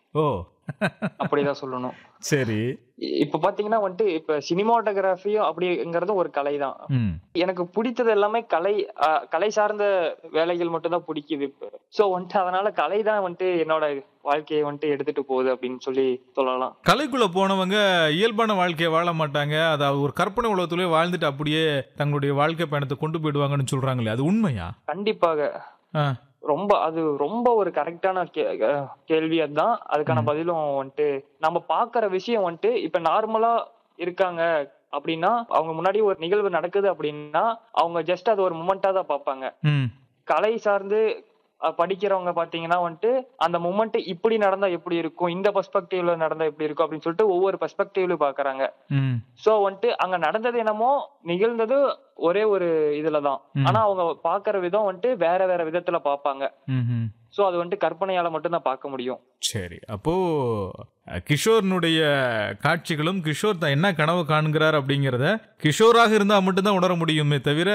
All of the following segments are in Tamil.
ஓ அப்படிதான் சொல்லணும் சரி இ- இப்ப பாத்தீங்கன்னா வந்துட்டு இப்ப சினிமாட்டோகிராஃபியும் அப்படிங்கறது ஒரு கலை தான் ம் எனக்கு பிடித்தது எல்லாமே கலை அஹ், கலை சார்ந்த வேலைகள் மட்டும் தான் பிடிக்குது இப்ப சோ வந்துட்டு அதனால கலை தான் வந்துட்டு என்னோட வாழ்க்கையை வந்துட்டு எடுத்துட்டு போகுது அப்படின்னு சொல்லி சொல்லலாம் கலைக்குள்ள போனவங்க இயல்பான வாழ்க்கையை வாழ மாட்டாங்க அதாவது ஒரு கற்பனை உலகத்திலே வாழ்ந்துட்டு அப்படியே தங்களுடைய வாழ்க்கை பயணத்தை கொண்டு போயிடுவாங்கன்னு சொல்றாங்களே அது உண்மையா கண்டிப்பாக ஆ, ரொம்ப அது ரொம்ப ஒரு கரெக்டான கேள்வி அதுதான் அதுக்கான பதிலும் வந்துட்டு நம்ம பாக்குற விஷயம் வந்துட்டு இப்ப நார்மலா இருக்காங்க அப்படின்னா அவங்க முன்னாடி ஒரு நிகழ்வு நடக்குது அப்படின்னா அவங்க ஜஸ்ட் அது ஒரு மூமெண்டா தான் பார்ப்பாங்க ம் கலை சார்ந்து அஹ், படிக்கிறவங்க பாத்தீங்கன்னா வந்துட்டு அந்த மூமெண்ட் இப்படி நடந்தா எப்படி இருக்கும் இந்த பெர்ஸ்பெக்டிவ்ல நடந்தா எப்படி இருக்கும் அப்படின்னு சொல்லிட்டு ஒவ்வொரு பெர்ஸ்பெக்டிவ்ல பாக்குறாங்க ம் சோ வந்துட்டு அங்க நடந்தது என்னமோ நிகழ்ந்தது ஒரே ஒரு இதுலதான் ம். ஆனா அவங்க பாக்குற விதம் வந்துட்டு வேற வேற விதத்துல பாப்பாங்க ம் ம் சோ அது வந்துட்டு கற்பனையால மட்டும்தான் பார்க்க முடியும் சரி அப்போ அஹ், கிஷோர்னுடைய காட்சிகளும் கிஷோர் தான் என்ன கனவு காண்கிறார் அப்படிங்கிறத கிஷோராக இருந்தா மட்டும்தான் உணர முடியுமே தவிர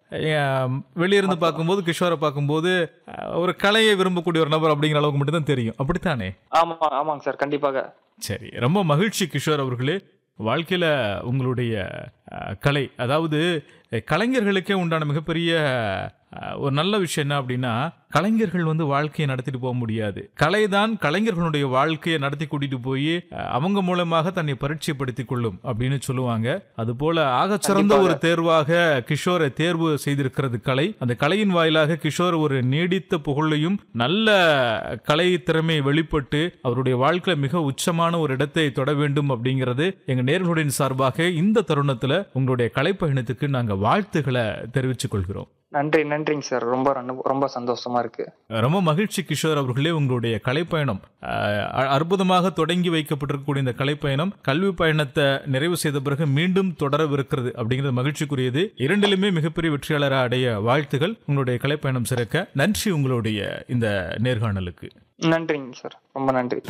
அஹ், வெளியிருந்து பார்க்கும்போது கிஷோரை பார்க்கும்போது அஹ், ஒரு கலையை விரும்பக்கூடிய ஒரு நபர் அப்படிங்கிற அளவுக்கு மட்டும்தான் தெரியும் அப்படித்தானே ஆமா ஆமாங்க சார் கண்டிப்பாக சரி ரொம்ப மகிழ்ச்சி கிஷோர் அவர்களே வாழ்க்கையில உங்களுடைய அஹ், கலை அதாவது அஹ், கலைஞர்களுக்கே உண்டான மிகப்பெரிய அஹ், ஒரு நல்ல விஷயம் என்ன அப்படின்னா கலைஞர்கள் வந்து வாழ்க்கையை நடத்திட்டு போக முடியாது கலைதான் கலைஞர்களுடைய வாழ்க்கையை நடத்தி கூட்டிட்டு போய் அஹ், அவங்க மூலமாக தன்னை பரிச்சயப்படுத்திக் கொள்ளும் அப்படின்னு சொல்லுவாங்க அது போல ஆகச்சிறந்த ஒரு தேர்வாக கிஷோரை தேர்வு செய்திருக்கிறது கலை அந்த கலையின் வாயிலாக கிஷோர் ஒரு நீடித்த புகழையும் நல்ல கலை திறமை வெளிப்பட்டு அவருடைய வாழ்க்கையில மிக உச்சமான ஒரு இடத்தை தொட வேண்டும் அப்படிங்கிறது எங்க நேர்களுடைய சார்பாக இந்த தருணத்துல உங்களுடைய கலை பயணத்துக்கு நாங்க வாழ்த்துக்களை தெரிவித்துக் கொள்கிறோம் நன்றி நன்றிங்க சார் ரொம்ப ரொம்ப- ரொம்ப சந்தோஷமா இருக்கு ரொம்ப மகிழ்ச்சி கிஷோர் அவர்களே உங்களுடைய கலைப்பயணம் அஹ், அ- அற்புதமாக தொடங்கி வைக்கப்பட்டிருக்கக்கூடிய இந்த கலைப்பயணம் கல்வி பயணத்தை நிறைவு செய்த பிறகு மீண்டும் தொடரவிருக்கிறது அப்படிங்கிறது மகிழ்ச்சிக்குரியது இரண்டிலுமே மிகப்பெரிய வெற்றியாளராக அடைய வாழ்த்துகள் உங்களுடைய கலைப்பயணம் சிறக்க நன்றி உங்களுடைய இந்த நேர்காணலுக்கு நன்றிங்க சார் ரொம்ப நன்றி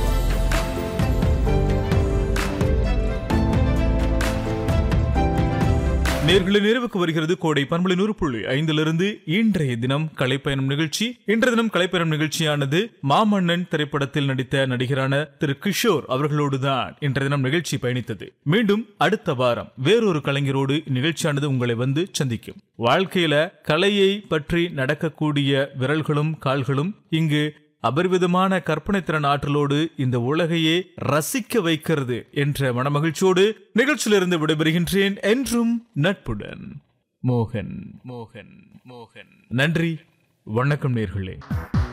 நேர்களை நிறைவுக்கு வருகிறது கோடை பண்பலை நூறு புள்ளி ஐந்திலிருந்து இன்றைய தினம் கலைப்பயணம் நிகழ்ச்சி இன்றைய தினம் கலைப்பயணம் நிகழ்ச்சியானது மாமன்னன் திரைப்படத்தில் நடித்த நடிகரான திரு கிஷோர் அவர்களோடுதான் இன்றைய தினம் நிகழ்ச்சி பயணித்தது மீண்டும் அடுத்த வாரம் வேறொரு கலைஞரோடு இந்நிகழ்ச்சியானது உங்களை வந்து சந்திக்கும் வாழ்க்கையில கலையை பற்றி நடக்கக்கூடிய விரல்களும் கால்களும் இங்கு அபரிவிதமான கற்பனை திறன் ஆற்றலோடு இந்த உலகையே ரசிக்க வைக்கிறது என்ற மனமகிழ்ச்சியோடு நிகழ்ச்சியிலிருந்து விடைபெறுகின்றேன் என்றும் நட்புடன் மோகன் மோகன் மோகன் நன்றி வணக்கம் நேர்களே